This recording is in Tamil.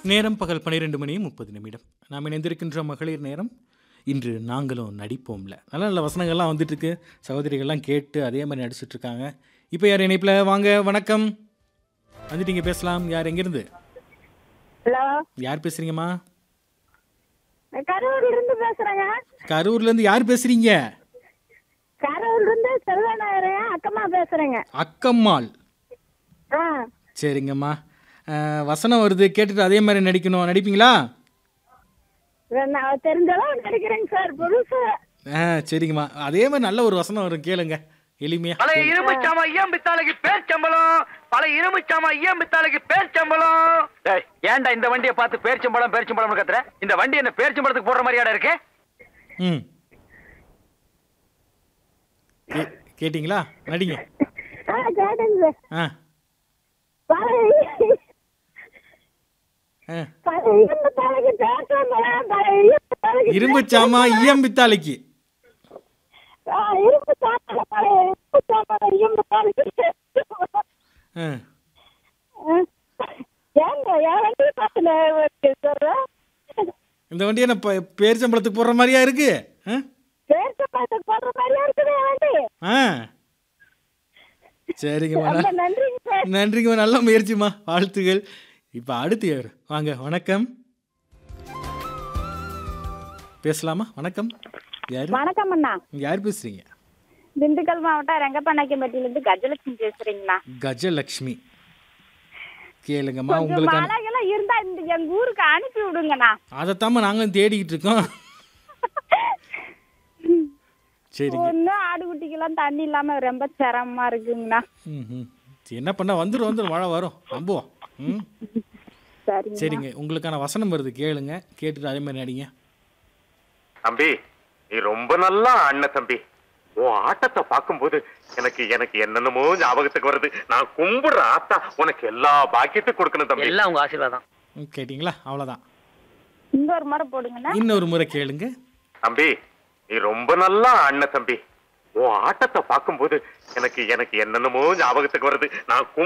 நேரம் பகல் பன்னிரெண்டு மணி முப்பது நிமிடம் நாம் இணைந்திருக்கின்ற மகளிர் நேரம் இன்று நாங்களும் நடிப்போம்ல நல்ல நல்ல வசனங்கள்லாம் வந்துட்டு இருக்கு சகோதரிகள்லாம் கேட்டு அதே மாதிரி நடிச்சிட்டு இருக்காங்க இப்போ யார் இணைப்பில் வாங்க வணக்கம் வந்துட்டீங்க பேசலாம் யார் எங்கேருந்து ஹலோ யார் பேசுறீங்கம்மா கரூர்ல இருந்து பேசுறேங்க கரூர்லேருந்து யார் பேசுறீங்க கரூர்ல இருந்து செல்வநாயகன் அக்கம்மா பேசுறேங்க அக்கம்மாள் ஆ சரிங்கம்மா அஹ், வசனம் வருது கேட்டுட்டு அதே மாதிரி நடிக்கணும் நடிப்பீங்களா நான் தெரிஞ்ச அளவு நடிக்கிறேங்க சார் புதுசு ஆ சரிங்கம்மா அதே மாதிரி நல்ல ஒரு வசனம் வரும் கேளுங்க எளிமையா பழைய இரும்பு சாமா ஐயம் பித்தாளைக்கு பேர் சம்பளம் பழைய இரும்பு சாமா ஐயம் பித்தாளைக்கு பேர் சம்பளம் டேய், ஏன்டா இந்த வண்டியை பார்த்து பேர் சம்பளம் பேர் சம்பளம் கத்துற இந்த வண்டி என்ன பேர் சம்பளத்துக்கு போடுற மாதிரியாடா இருக்கு ம் கே- கேட்டிங்களா நடிங்க ஆ கேட்டுங்க சார் ஆ பழைய ஆ பழைய இரும்பு தலைக்கு பேசுறேன் பழைய இரும்பு தலைக்கு இரும்பு சாமா ஈயம் பித்தாளைக்கு ஆ, இரும்பு சாமான் பழைய இரும்பு சாமான் இரும்பு தலைக்கு பேசுறேன். ஆ ஆ. ஏங்க என் வண்டி பார்த்து சொல்றேன் இந்த வண்டி என்ன ப- பேர் சம்பளத்துக்கு போடுற மாதிரியா இருக்கு ஆ பேச பார்த்து போடுற மாதிரியா இருக்குது என் வண்டி ஆ சரிங்கம்மா ரொம்ப ந- நன்றிங்க சார் நன்றிங்கம்மா நல்ல முயற்சிம்மா வாழ்த்துகள் இப்போ அடுத்து யார் வாங்க வணக்கம் பேசலாமா வணக்கம் யாரு வணக்கம் அண்ணா யார் பேசுறீங்க திண்டுக்கல் மாவட்டம் ரெங்கப்பண்ணாக்கிம்பட்டியிலிருந்து கஜலட்சுமி பேசுறீங்களா கஜலக்ஷ்மி கேளுங்கம்மா கொஞ்சம் உங்களுக்கான மழைகள்லாம் இருந்தா இந்த எங்க ஊருக்கு அனுப்பி விடுங்கண்ணா அதைத்தாம்மா நாங்களும் தேடிக்கிட்டு இருக்கோம் சரிங்க ஒண்ணு ஆடுகுட்டிக்கெல்லாம் தண்ணி இல்லாம ரொம்ப சிரமமா இருக்குங்கண்ணா ம் ம் சரி, என்ன பண்ண வந்துடும் வந்துடும் மழை வரும் நம்புவோம் ம் சரிங்க சரிங்க உங்களுக்கான வசனம் வருது கேளுங்க கேட்டுட்டு அதே மாதிரி நடிங்க தம்பி நீ ரொம்ப நல்லா அண்ணன் தம்பி உன் ஆட்டத்தை பார்க்கும்போது எனக்கு எனக்கு என்னென்னமோ ஞாபகத்துக்கு வருது நான் கும்பிடுற ஆத்தா உனக்கு எல்லா பாக்கியத்தையும் கொடுக்கணும் தம்பி எல்லாம் உங்க ஆசீர்வாதம் ம், கேட்டிங்களா அவ்வளோதான் இன்னொரு முறை போடுங்கண்ணா இன்னொரு முறை கேளுங்க தம்பி நீ ரொம்ப நல்லா அண்ணன் தம்பி உன் ஆட்டத்தை பார்க்கும்போது எனக்கு எனக்கு என்னென்னமோ ஞாபகத்துக்கு வருது நான்